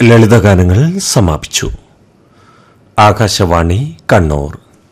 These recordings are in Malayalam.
ലളിതഗാനങ്ങൾ സമാപിച്ചു ആകാശവാണി കണ്ണൂർ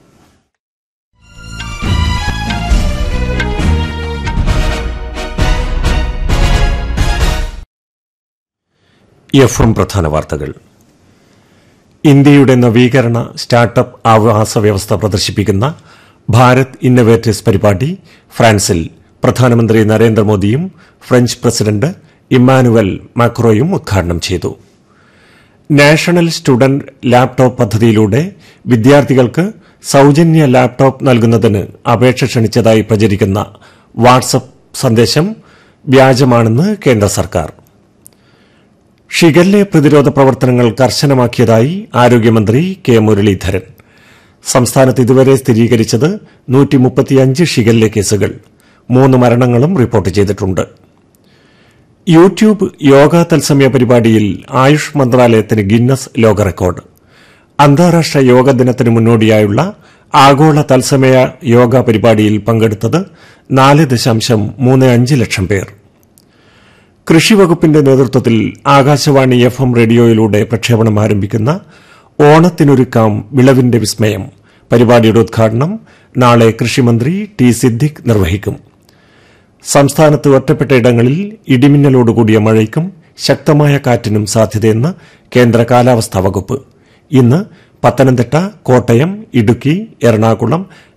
എഫ് എം പ്രധാന വാർത്തകൾ ഇന്ത്യയുടെ നവീകരണ സ്റ്റാർട്ടപ്പ് ആവാസ വ്യവസ്ഥ പ്രദർശിപ്പിക്കുന്ന ഭാരത് ഇന്നവേറ്റേഴ്സ് പരിപാടി ഫ്രാൻസിൽ പ്രധാനമന്ത്രി നരേന്ദ്രമോദിയും ഫ്രഞ്ച് പ്രസിഡന്റ് ഇമ്മാനുവൽ മാക്രോയും ഉദ്ഘാടനം ചെയ്തു നാഷണൽ സ്റ്റുഡന്റ് ലാപ്ടോപ്പ് പദ്ധതിയിലൂടെ വിദ്യാർത്ഥികൾക്ക് സൌജന്യ ലാപ്ടോപ്പ് നൽകുന്നതിന് അപേക്ഷ ക്ഷണിച്ചതായി പ്രചരിക്കുന്ന വാട്സപ്പ് സന്ദേശം വ്യാജമാണെന്ന് കേന്ദ്ര സർക്കാർ ഷിഗല്ലെ പ്രതിരോധ പ്രവർത്തനങ്ങൾ കർശനമാക്കിയതായി ആരോഗ്യമന്ത്രി കെ മുരളീധരൻ സംസ്ഥാനത്ത് ഇതുവരെ സ്ഥിരീകരിച്ചത് നൂറ്റിമുപ്പത്തിയഞ്ച് ഷിഗല്ലെ കേസുകൾ മൂന്ന് മരണങ്ങളും റിപ്പോർട്ട് ചെയ്തിട്ടുണ്ട് യൂട്യൂബ് യോഗ തത്സമയ പരിപാടിയിൽ ആയുഷ് മന്ത്രാലയത്തിന് ഗിന്നസ് ലോക റെക്കോർഡ് അന്താരാഷ്ട്ര യോഗ ദിനത്തിന് മുന്നോടിയായുള്ള ആഗോള തത്സമയ യോഗ പരിപാടിയിൽ പങ്കെടുത്തത് നാല് ദശാംശം മൂന്ന് അഞ്ച് ലക്ഷം പേർ കൃഷിവകുപ്പിന്റെ നേതൃത്വത്തിൽ ആകാശവാണി എഫ് എം റേഡിയോയിലൂടെ പ്രക്ഷേപണം ആരംഭിക്കുന്ന ഓണത്തിനൊരുക്കാം വിളവിന്റെ വിസ്മയം പരിപാടിയുടെ ഉദ്ഘാടനം നാളെ കൃഷിമന്ത്രി ടി സിദ്ദിഖ് നിർവഹിക്കും സംസ്ഥാനത്ത് ഒറ്റപ്പെട്ട ഇടങ്ങളിൽ ഇടിമിന്നലോടുകൂടിയ മഴയ്ക്കും ശക്തമായ കാറ്റിനും സാധ്യതയെന്ന് കേന്ദ്ര കാലാവസ്ഥാ വകുപ്പ് ഇന്ന് പത്തനംതിട്ട കോട്ടയം ഇടുക്കി എറണാകുളം